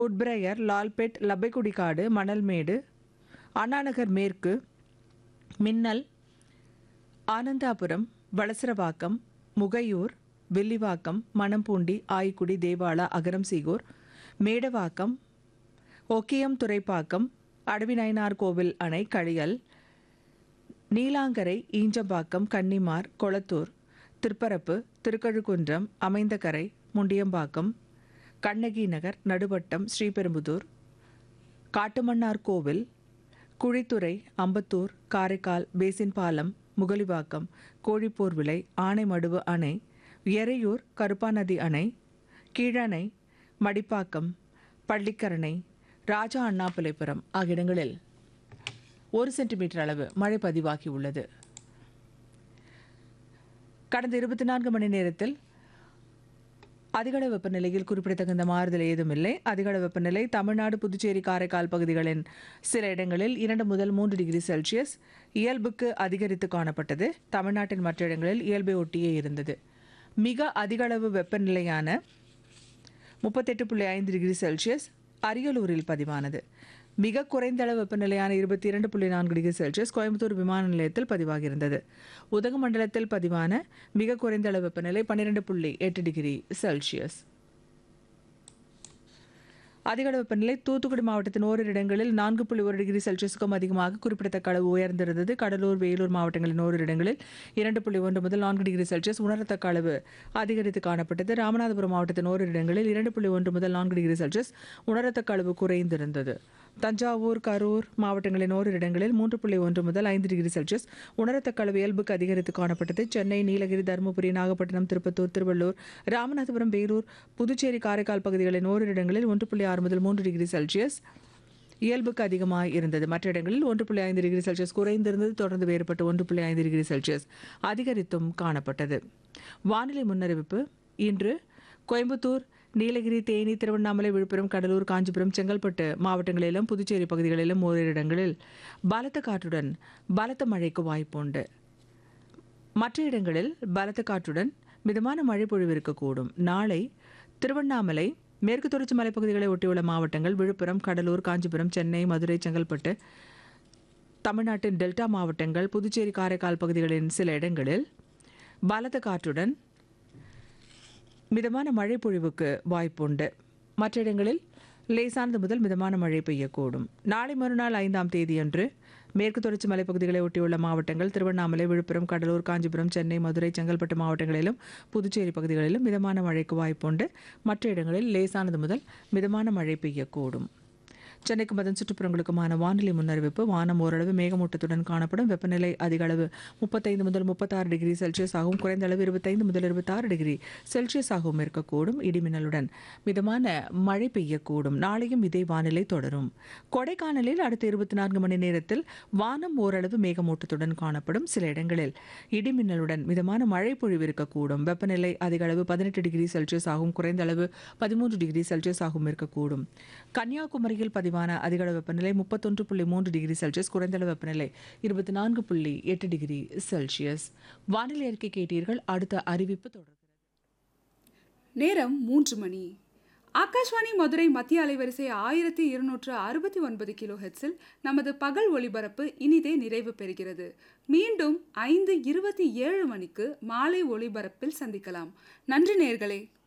உட்பிரையர் லால்பேட் லப்பைக்குடிக்காடு மணல்மேடு அண்ணாநகர் மேற்கு மின்னல் ஆனந்தாபுரம் வளசரவாக்கம் முகையூர் வில்லிவாக்கம் மணம்பூண்டி ஆய்க்குடி தேவாலா அகரம் சீகூர் மேடவாக்கம் ஒக்கியம் துறைப்பாக்கம் அடவிநயனார் கோவில் அணை களியல் நீலாங்கரை ஈஞ்சம்பாக்கம் கன்னிமார் கொளத்தூர் திருப்பரப்பு திருக்கழுக்குன்றம் அமைந்தகரை முண்டியம்பாக்கம் கண்ணகி நகர் நடுவட்டம் ஸ்ரீபெரும்புதூர் காட்டுமன்னார் கோவில் குழித்துறை அம்பத்தூர் காரைக்கால் பேசின் பாலம் முகலிவாக்கம் கோழிப்போர் விலை ஆனைமடுவு அணை எறையூர் கருப்பாநதி அணை கீழணை மடிப்பாக்கம் பள்ளிக்கரணை ராஜா அண்ணாபிள்ளைபுரம் ஆகிய இடங்களில் ஒரு சென்டிமீட்டர் அளவு மழை பதிவாகி உள்ளது கடந்த இருபத்தி நான்கு மணி நேரத்தில் அதிகள வெப்பநிலையில் குறிப்பிடத்தகுந்த மாறுதல் ஏதும் இல்லை அதிகள வெப்பநிலை தமிழ்நாடு புதுச்சேரி காரைக்கால் பகுதிகளின் சில இடங்களில் இரண்டு முதல் மூன்று டிகிரி செல்சியஸ் இயல்புக்கு அதிகரித்து காணப்பட்டது தமிழ்நாட்டின் மற்ற இடங்களில் இயல்பை ஒட்டியே இருந்தது மிக அதிகளவு வெப்பநிலையான முப்பத்தெட்டு புள்ளி ஐந்து டிகிரி செல்சியஸ் அரியலூரில் பதிவானது மிக குறைந்த அளவு வெப்பநிலையான இருபத்தி இரண்டு புள்ளி நான்கு டிகிரி செல்சியஸ் கோயம்புத்தூர் விமான நிலையத்தில் பதிவாகியிருந்தது உதகமண்டலத்தில் பதிவான மிக குறைந்த அளவு வெப்பநிலை பன்னிரெண்டு புள்ளி எட்டு டிகிரி செல்சியஸ் அதிக அளவு வெப்பநிலை தூத்துக்குடி மாவட்டத்தின் ஓரிரு இடங்களில் நான்கு புள்ளி ஒரு டிகிரி செல்சியஸுக்கும் அதிகமாக குறிப்பிடத்தக்க அளவு உயர்ந்திருந்தது கடலூர் வேலூர் மாவட்டங்களின் ஓரிரு இடங்களில் இரண்டு புள்ளி ஒன்று முதல் நான்கு டிகிரி செல்சியஸ் உணரத்தக்க அளவு அதிகரித்து காணப்பட்டது ராமநாதபுரம் மாவட்டத்தின் ஓரிரு இடங்களில் இரண்டு புள்ளி ஒன்று முதல் நான்கு டிகிரி செல்சியஸ் உணரத்தக்க அளவு குறைந்திருந்தது தஞ்சாவூர் கரூர் மாவட்டங்களின் ஓரிரு இடங்களில் மூன்று புள்ளி ஒன்று முதல் ஐந்து டிகிரி செல்சியஸ் உணரத்தக்க அளவு இயல்புக்கு அதிகரித்து காணப்பட்டது சென்னை நீலகிரி தருமபுரி நாகப்பட்டினம் திருப்பத்தூர் திருவள்ளூர் ராமநாதபுரம் வேலூர் புதுச்சேரி காரைக்கால் பகுதிகளின் ஓரிரு இடங்களில் ஒன்று புள்ளி ஆறு முதல் மூன்று டிகிரி செல்சியஸ் இயல்புக்கு அதிகமாக இருந்தது மற்ற இடங்களில் ஒன்று புள்ளி ஐந்து டிகிரி செல்சியஸ் குறைந்திருந்தது தொடர்ந்து வேறுபட்டு ஒன்று புள்ளி ஐந்து டிகிரி செல்சியஸ் அதிகரித்தும் காணப்பட்டது வானிலை முன்னறிவிப்பு இன்று கோயம்புத்தூர் நீலகிரி தேனி திருவண்ணாமலை விழுப்புரம் கடலூர் காஞ்சிபுரம் செங்கல்பட்டு மாவட்டங்களிலும் புதுச்சேரி பகுதிகளிலும் ஓரிரு இடங்களில் பலத்த காற்றுடன் பலத்த மழைக்கு வாய்ப்புண்டு மற்ற இடங்களில் பலத்த காற்றுடன் மிதமான மழை பொழிவு இருக்கக்கூடும் நாளை திருவண்ணாமலை மேற்கு தொடர்ச்சி மலைப்பகுதிகளை ஒட்டியுள்ள மாவட்டங்கள் விழுப்புரம் கடலூர் காஞ்சிபுரம் சென்னை மதுரை செங்கல்பட்டு தமிழ்நாட்டின் டெல்டா மாவட்டங்கள் புதுச்சேரி காரைக்கால் பகுதிகளின் சில இடங்களில் பலத்த காற்றுடன் மிதமான மழை பொழிவுக்கு வாய்ப்புண்டு மற்ற இடங்களில் லேசானது முதல் மிதமான மழை பெய்யக்கூடும் நாளை மறுநாள் ஐந்தாம் தேதியன்று மேற்கு தொடர்ச்சி மலைப்பகுதிகளை ஒட்டியுள்ள மாவட்டங்கள் திருவண்ணாமலை விழுப்புரம் கடலூர் காஞ்சிபுரம் சென்னை மதுரை செங்கல்பட்டு மாவட்டங்களிலும் புதுச்சேரி பகுதிகளிலும் மிதமான மழைக்கு வாய்ப்புண்டு மற்ற இடங்களில் லேசானது முதல் மிதமான மழை பெய்யக்கூடும் சென்னைக்கும் அதன் சுற்றுப்புறங்களுக்குமான வானிலை முன்னறிவிப்பு வானம் ஓரளவு மேகமூட்டத்துடன் காணப்படும் வெப்பநிலை அதிக அளவு முப்பத்தைந்து முதல் முப்பத்தாறு டிகிரி செல்சியஸ் ஆகவும் குறைந்த அளவு இருபத்தைந்து முதல் இருபத்தாறு டிகிரி செல்சியஸ் ஆகவும் இருக்கக்கூடும் இடிமின்னலுடன் மிதமான மழை பெய்யக்கூடும் நாளையும் இதே வானிலை தொடரும் கொடைக்கானலில் அடுத்த இருபத்தி நான்கு மணி நேரத்தில் வானம் ஓரளவு மேகமூட்டத்துடன் காணப்படும் சில இடங்களில் இடிமின்னலுடன் மிதமான மழை பொழிவு இருக்கக்கூடும் வெப்பநிலை அதிக அளவு பதினெட்டு டிகிரி செல்சியஸ் ஆகும் குறைந்த அளவு பதிமூன்று டிகிரி செல்சியஸ் ஆகவும் இருக்கக்கூடும் கன்னியாகுமரியில் பதிவான அதிக அளவு வெப்பநிலை முப்பத்தொன்று புள்ளி மூன்று டிகிரி செல்சியஸ் குறைந்த அளவு வெப்பநிலை இருபத்தி நான்கு புள்ளி எட்டு டிகிரி செல்சியஸ் வானிலை அறிக்கை கேட்டீர்கள் அடுத்த அறிவிப்பு தொடர்கிறது நேரம் மூன்று மணி ஆகாஷ்வாணி மதுரை மத்திய அலைவரிசை ஆயிரத்தி இருநூற்று அறுபத்தி ஒன்பது கிலோ ஹெட்ஸில் நமது பகல் ஒளிபரப்பு இனிதே நிறைவு பெறுகிறது மீண்டும் ஐந்து இருபத்தி ஏழு மணிக்கு மாலை ஒளிபரப்பில் சந்திக்கலாம் நன்றி நேர்களே